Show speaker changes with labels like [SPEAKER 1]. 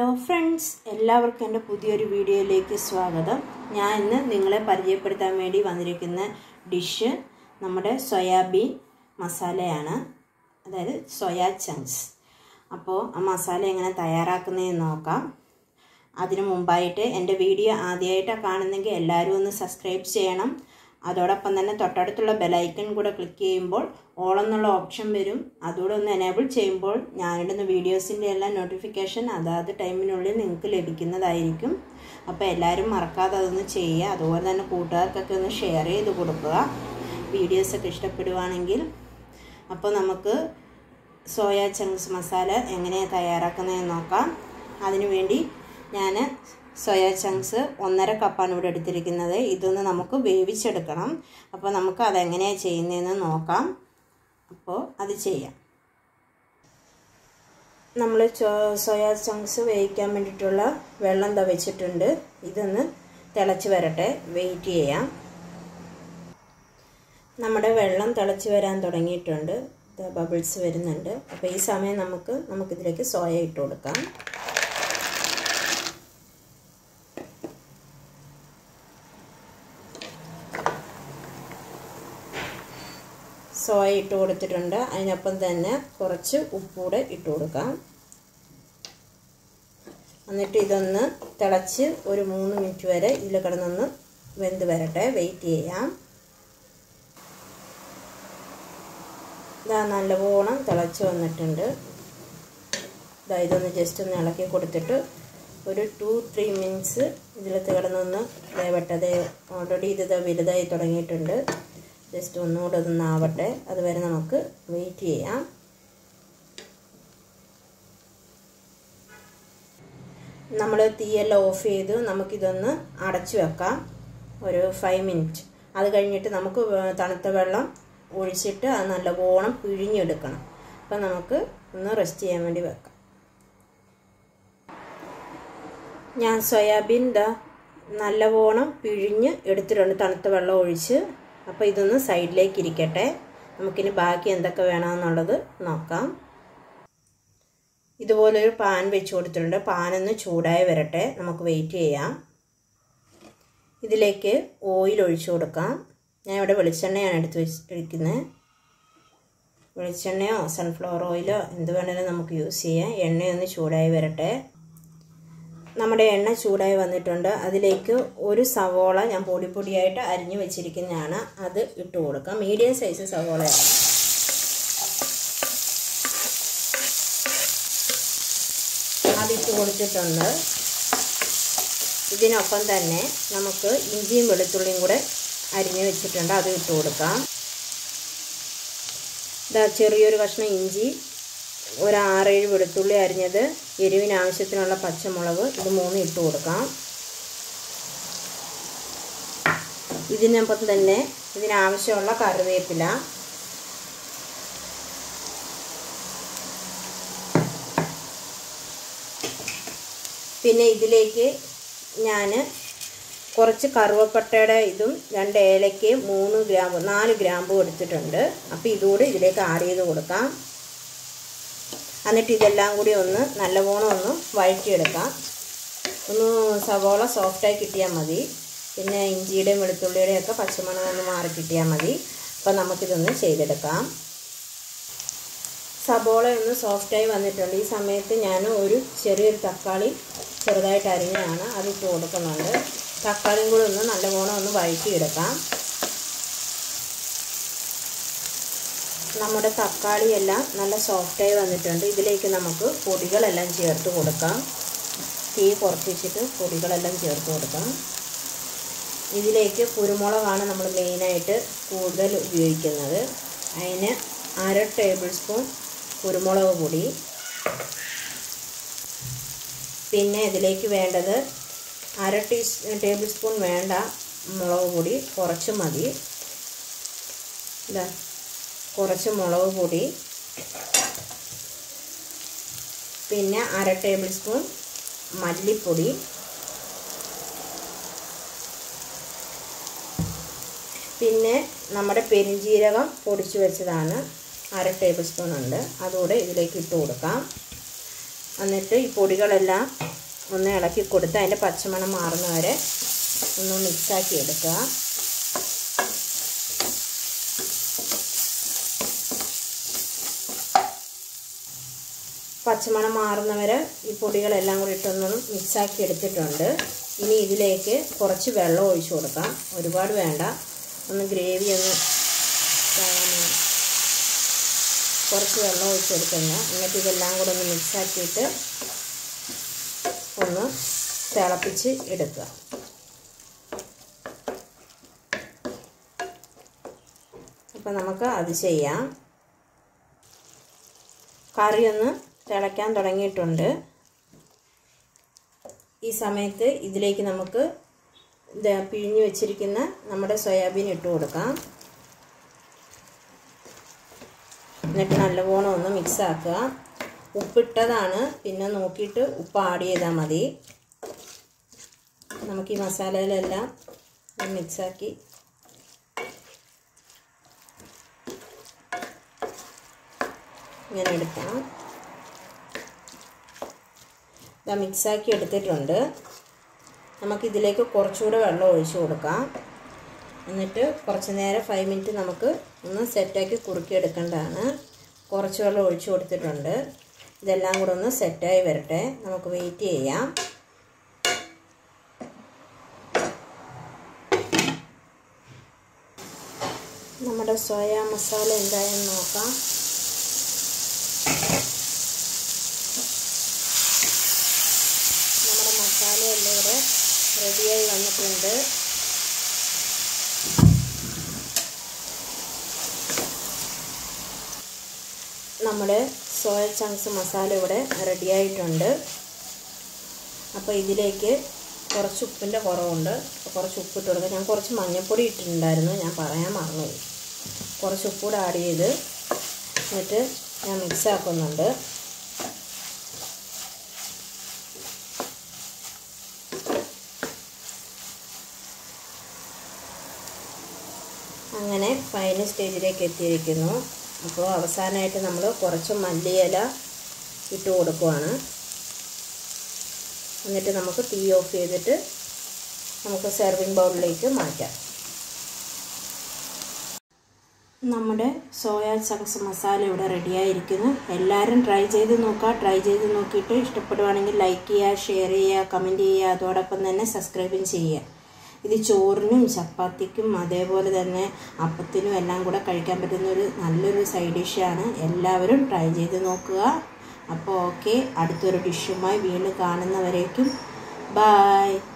[SPEAKER 1] hello friends എല്ലാവർക്കും എൻ്റെ പുതിയൊരു വീഡിയോയിലേക്ക് സ്വാഗതം ഞാൻ ഇന്ന് നിങ്ങളെ പരിചയപ്പെടുത്താൻ വേണ്ടി വന്നിരിക്കുന്ന ഡിഷ് നമ്മുടെ സോയാബീൻ മസാലയാണ് അതായത് സോയാ ചങ്ക്സ് അപ്പോൾ ആ മസാല എങ്ങനെ തയ്യാറാക്കുന്നതെന്ന് നോക്കാം അതിനു മുമ്പായിട്ട് എൻ്റെ വീഡിയോ ആദ്യമായിട്ടാണ് കാണുന്നെങ്കിൽ എല്ലാവരും ഒന്ന് സബ്സ്ക്രൈബ് ചെയ്യണം അതോടൊപ്പം തന്നെ തൊട്ടടുത്തുള്ള ബെലൈക്കൺ കൂടെ ക്ലിക്ക് ചെയ്യുമ്പോൾ ഓൾ എന്നുള്ള ഓപ്ഷൻ വരും അതുകൂടെ ഒന്ന് എനേബിൾ ചെയ്യുമ്പോൾ ഞാനിടുന്ന വീഡിയോസിൻ്റെ എല്ലാം നോട്ടിഫിക്കേഷൻ അതാത് ടൈമിനുള്ളിൽ നിങ്ങൾക്ക് ലഭിക്കുന്നതായിരിക്കും അപ്പോൾ എല്ലാവരും മറക്കാതെ അതൊന്ന് ചെയ്യുക അതുപോലെ തന്നെ കൂട്ടുകാർക്കൊക്കെ ഒന്ന് ഷെയർ ചെയ്ത് കൊടുക്കുക വീഡിയോസൊക്കെ ഇഷ്ടപ്പെടുവാണെങ്കിൽ അപ്പോൾ നമുക്ക് സോയ ചങ്ക്സ് മസാല എങ്ങനെയാണ് തയ്യാറാക്കുന്നതെന്ന് നോക്കാം അതിനുവേണ്ടി ഞാൻ സോയാ ചങ്ക്സ് ഒന്നര കപ്പാണ് ഇവിടെ എടുത്തിരിക്കുന്നത് ഇതൊന്ന് നമുക്ക് വേവിച്ചെടുക്കണം അപ്പോൾ നമുക്ക് അതെങ്ങനെയാണ് ചെയ്യുന്നതെന്ന് നോക്കാം അപ്പോൾ അത് ചെയ്യാം നമ്മൾ സോയാ ചങ്ക്സ് വേവിക്കാൻ വേണ്ടിയിട്ടുള്ള വെള്ളം തവച്ചിട്ടുണ്ട് ഇതൊന്ന് തിളച്ച് വരട്ടെ വെയിറ്റ് ചെയ്യാം നമ്മുടെ വെള്ളം തിളച്ച് വരാൻ തുടങ്ങിയിട്ടുണ്ട് ബബിൾസ് വരുന്നുണ്ട് അപ്പോൾ ഈ സമയം നമുക്ക് നമുക്കിതിലേക്ക് സോയ ഇട്ട് കൊടുക്കാം സോയ ഇട്ട് കൊടുത്തിട്ടുണ്ട് അതിനൊപ്പം തന്നെ കുറച്ച് ഉപ്പൂടെ ഇട്ട് കൊടുക്കാം എന്നിട്ട് ഇതൊന്ന് തിളച്ച് ഒരു മൂന്ന് മിനിറ്റ് വരെ ഇതിൽ കിടന്നൊന്ന് വെന്ത് വരട്ടെ വെയിറ്റ് ചെയ്യാം ഇതാ നല്ലവണ്ണം തിളച്ച് വന്നിട്ടുണ്ട് ഇതാ ഇതൊന്ന് ജസ്റ്റ് ഒന്ന് ഇളക്കി കൊടുത്തിട്ട് ഒരു ടു ത്രീ മിനിറ്റ്സ് ഇതിൽ കിടന്നൊന്ന് വേവട്ടത് ഓൾറെഡി ഇത് വലുതായി തുടങ്ങിയിട്ടുണ്ട് ജസ്റ്റ് ഒന്നുകൂടെ ഒന്ന് ആവട്ടെ അതുവരെ നമുക്ക് വെയിറ്റ് ചെയ്യാം നമ്മൾ തീയെല്ലാം ഓഫ് ചെയ്ത് നമുക്കിതൊന്ന് അടച്ചു വെക്കാം ഒരു ഫൈവ് മിനിറ്റ് അത് കഴിഞ്ഞിട്ട് നമുക്ക് തണുത്ത വെള്ളം ഒഴിച്ചിട്ട് അത് നല്ലവണ്ണം പിഴിഞ്ഞെടുക്കണം അപ്പം നമുക്ക് ഒന്ന് റെസ്റ്റ് ചെയ്യാൻ വേണ്ടി വെക്കാം ഞാൻ സോയാബീൻ ദാ നല്ലവണ്ണം പിഴിഞ്ഞ് എടുത്തിട്ടുണ്ട് തണുത്ത വെള്ളം ഒഴിച്ച് അപ്പോൾ ഇതൊന്ന് സൈഡിലേക്ക് ഇരിക്കട്ടെ നമുക്കിനി ബാക്കി എന്തൊക്കെ വേണമെന്നുള്ളത് നോക്കാം ഇതുപോലൊരു പാൻ വെച്ച് കൊടുത്തിട്ടുണ്ട് പാനൊന്ന് ചൂടായി വരട്ടെ നമുക്ക് വെയിറ്റ് ചെയ്യാം ഇതിലേക്ക് ഓയിൽ ഒഴിച്ചു കൊടുക്കാം ഞാൻ ഇവിടെ വെളിച്ചെണ്ണയാണ് എടുത്ത് വെച്ചിരിക്കുന്നത് വെളിച്ചെണ്ണയോ സൺഫ്ലവർ ഓയിലോ എന്ത് വേണമെങ്കിലും നമുക്ക് യൂസ് ചെയ്യാം എണ്ണയൊന്ന് ചൂടായി വരട്ടെ നമ്മുടെ എണ്ണ ചൂടായി വന്നിട്ടുണ്ട് അതിലേക്ക് ഒരു സവോള ഞാൻ പൊടി പൊടിയായിട്ട് അരിഞ്ഞു വെച്ചിരിക്കുന്നതാണ് അത് ഇട്ട് കൊടുക്കാം മീഡിയം സൈസ് സവോളയാണ് അതിട്ട് കൊടുത്തിട്ടുണ്ട് ഇതിനൊപ്പം തന്നെ നമുക്ക് ഇഞ്ചിയും വെളുത്തുള്ളിയും കൂടെ അരിഞ്ഞു വെച്ചിട്ടുണ്ട് അത് ഇട്ട് കൊടുക്കാം ഇതാ ചെറിയൊരു കഷ്ണം ഇഞ്ചി ഒരു ആറേഴ് വെളുത്തുള്ളി അരിഞ്ഞത് എരിവിന് ആവശ്യത്തിനുള്ള പച്ചമുളക് ഇത് മൂന്ന് ഇട്ട് കൊടുക്കാം ഇതിനൊപ്പം തന്നെ ഇതിനാവശ്യമുള്ള കറിവേപ്പില പിന്നെ ഇതിലേക്ക് ഞാൻ കുറച്ച് കറുവപ്പട്ടയുടെ ഇതും രണ്ട് ഏലക്കയും മൂന്ന് ഗ്രാമ്പ് നാല് ഗ്രാമ്പും എടുത്തിട്ടുണ്ട് അപ്പോൾ ഇതുകൂടി ഇതിലേക്ക് ആഡ് ചെയ്ത് കൊടുക്കാം എന്നിട്ട് ഇതെല്ലാം കൂടി ഒന്ന് നല്ലവണ്ണം ഒന്ന് വഴറ്റിയെടുക്കാം ഒന്ന് സവോള സോഫ്റ്റായി കിട്ടിയാൽ മതി പിന്നെ ഇഞ്ചിയുടെയും വെളുത്തുള്ളിയുടെയും ഒക്കെ പച്ചമണം ഒന്ന് മാറി കിട്ടിയാൽ മതി അപ്പോൾ നമുക്കിതൊന്ന് ചെയ്തെടുക്കാം സബോള ഒന്ന് സോഫ്റ്റായി വന്നിട്ടുണ്ട് ഈ സമയത്ത് ഞാൻ ഒരു ചെറിയൊരു തക്കാളി ചെറുതായിട്ട് അരിഞ്ഞാണ് അതിട്ട് കൊടുക്കുന്നുണ്ട് തക്കാളിയും കൂടി ഒന്ന് നല്ലവണ്ണം ഒന്ന് വഴറ്റിയെടുക്കാം നമ്മുടെ തക്കാളിയെല്ലാം നല്ല സോഫ്റ്റായി വന്നിട്ടുണ്ട് ഇതിലേക്ക് നമുക്ക് പൊടികളെല്ലാം ചേർത്ത് കൊടുക്കാം തീ കുറച്ച് വെച്ചിട്ട് പൊടികളെല്ലാം ചേർത്ത് കൊടുക്കാം ഇതിലേക്ക് കുരുമുളകാണ് നമ്മൾ മെയിനായിട്ട് കൂടുതൽ ഉപയോഗിക്കുന്നത് അതിന് അര ടേബിൾ സ്പൂൺ കുരുമുളക് പൊടി പിന്നെ ഇതിലേക്ക് വേണ്ടത് അര ടീ ടേബിൾ സ്പൂൺ വേണ്ട മുളക് പൊടി കുറച്ച് മതി ഇതാ കുറച്ച് മുളക് പൊടി പിന്നെ അര ടേബിൾ സ്പൂൺ മല്ലിപ്പൊടി പിന്നെ നമ്മുടെ പെരിഞ്ജീരകം പൊടിച്ചു വെച്ചതാണ് അര ടേബിൾ സ്പൂൺ ഉണ്ട് അതുകൂടെ ഇതിലേക്ക് ഇട്ട് കൊടുക്കാം എന്നിട്ട് ഈ പൊടികളെല്ലാം ഒന്ന് ഇളക്കി കൊടുത്ത് അതിൻ്റെ പച്ചമണം മാറുന്ന വരെ ഒന്ന് മിക്സാക്കി എടുക്കുക പച്ചമണം മാറുന്നവരെ ഈ പൊടികളെല്ലാം കൂടി ഇട്ടൊന്ന് മിക്സാക്കി എടുത്തിട്ടുണ്ട് ഇനി ഇതിലേക്ക് കുറച്ച് വെള്ളം ഒഴിച്ചു കൊടുക്കാം ഒരുപാട് വേണ്ട ഒന്ന് ഗ്രേവി ഒന്ന് കുറച്ച് വെള്ളം ഒഴിച്ച് കൊടുക്കുക എന്നിട്ട് ഇതെല്ലാം കൂടെ ഒന്ന് മിക്സാക്കിയിട്ട് ഒന്ന് തിളപ്പിച്ച് എടുക്കുക അപ്പം നമുക്ക് അത് ചെയ്യാം കറി ഒന്ന് തിളയ്ക്കാൻ തുടങ്ങിയിട്ടുണ്ട് ഈ സമയത്ത് ഇതിലേക്ക് നമുക്ക് ഇത് പിഴിഞ്ഞ് വെച്ചിരിക്കുന്ന നമ്മുടെ സോയാബീൻ ഇട്ട് കൊടുക്കാം എന്നിട്ട് നല്ലവണ്ണം ഒന്ന് മിക്സ് ആക്കുക ഉപ്പിട്ടതാണ് പിന്നെ നോക്കിയിട്ട് ഉപ്പ് ആഡ് ചെയ്താൽ മതി നമുക്ക് ഈ മസാലയിലെല്ലാം മിക്സാക്കി ഇങ്ങനെ എടുക്കാം ഇതാ മിക്സാക്കി എടുത്തിട്ടുണ്ട് നമുക്കിതിലേക്ക് കുറച്ചുകൂടെ വെള്ളം ഒഴിച്ച് കൊടുക്കാം എന്നിട്ട് കുറച്ച് നേരം ഫൈവ് മിനിറ്റ് നമുക്ക് ഒന്ന് സെറ്റാക്കി കുറുക്കിയെടുക്കേണ്ടതാണ് കുറച്ച് വെള്ളം ഒഴിച്ച് കൊടുത്തിട്ടുണ്ട് ഇതെല്ലാം കൂടെ ഒന്ന് സെറ്റായി വരട്ടെ നമുക്ക് വെയിറ്റ് ചെയ്യാം നമ്മുടെ സോയ മസാല എന്തായെന്ന് നോക്കാം നമ്മുടെ മസാലയെല്ലാം ഇവിടെ റെഡിയായി വന്നിട്ടുണ്ട് നമ്മുടെ സോയ ചങ്ക്സ് മസാല ഇവിടെ റെഡിയായിട്ടുണ്ട് അപ്പോൾ ഇതിലേക്ക് കുറച്ച് ഉപ്പിൻ്റെ കുറവുണ്ട് അപ്പോൾ കുറച്ച് ഉപ്പിട്ട് കൊടുക്കുക ഞാൻ കുറച്ച് മഞ്ഞൾപ്പൊടി ഇട്ടിട്ടുണ്ടായിരുന്നു ഞാൻ പറയാൻ മറന്നുപോയി കുറച്ച് ഉപ്പൂടെ ആഡ് ചെയ്ത് എന്നിട്ട് ഞാൻ മിക്സ് ആക്കുന്നുണ്ട് അങ്ങനെ ഫൈനൽ സ്റ്റേജിലേക്ക് എത്തിയിരിക്കുന്നു അപ്പോൾ അവസാനമായിട്ട് നമ്മൾ കുറച്ച് മല്ലിയില ഇട്ട് കൊടുക്കുവാണ് എന്നിട്ട് നമുക്ക് തീ ഓഫ് ചെയ്തിട്ട് നമുക്ക് സെർവിങ് ബൗളിലേക്ക് മാറ്റാം നമ്മുടെ സോയ ചങ്ക്സ് മസാല ഇവിടെ റെഡിയായിരിക്കുന്നു എല്ലാവരും ട്രൈ ചെയ്ത് നോക്കുക ട്രൈ ചെയ്ത് നോക്കിയിട്ട് ഇഷ്ടപ്പെടുവാണെങ്കിൽ ലൈക്ക് ചെയ്യുക ഷെയർ ചെയ്യുക കമൻറ്റ് ചെയ്യുക അതോടൊപ്പം തന്നെ സബ്സ്ക്രൈബും ചെയ്യുക ഇത് ചോറിനും ചപ്പാത്തിക്കും അതേപോലെ തന്നെ അപ്പത്തിനും എല്ലാം കൂടെ കഴിക്കാൻ പറ്റുന്ന ഒരു നല്ലൊരു സൈഡ് ഡിഷാണ് എല്ലാവരും ട്രൈ ചെയ്ത് നോക്കുക അപ്പോൾ ഓക്കെ അടുത്തൊരു ഡിഷുമായി വീണ്ടും കാണുന്നവരേക്കും ബായ്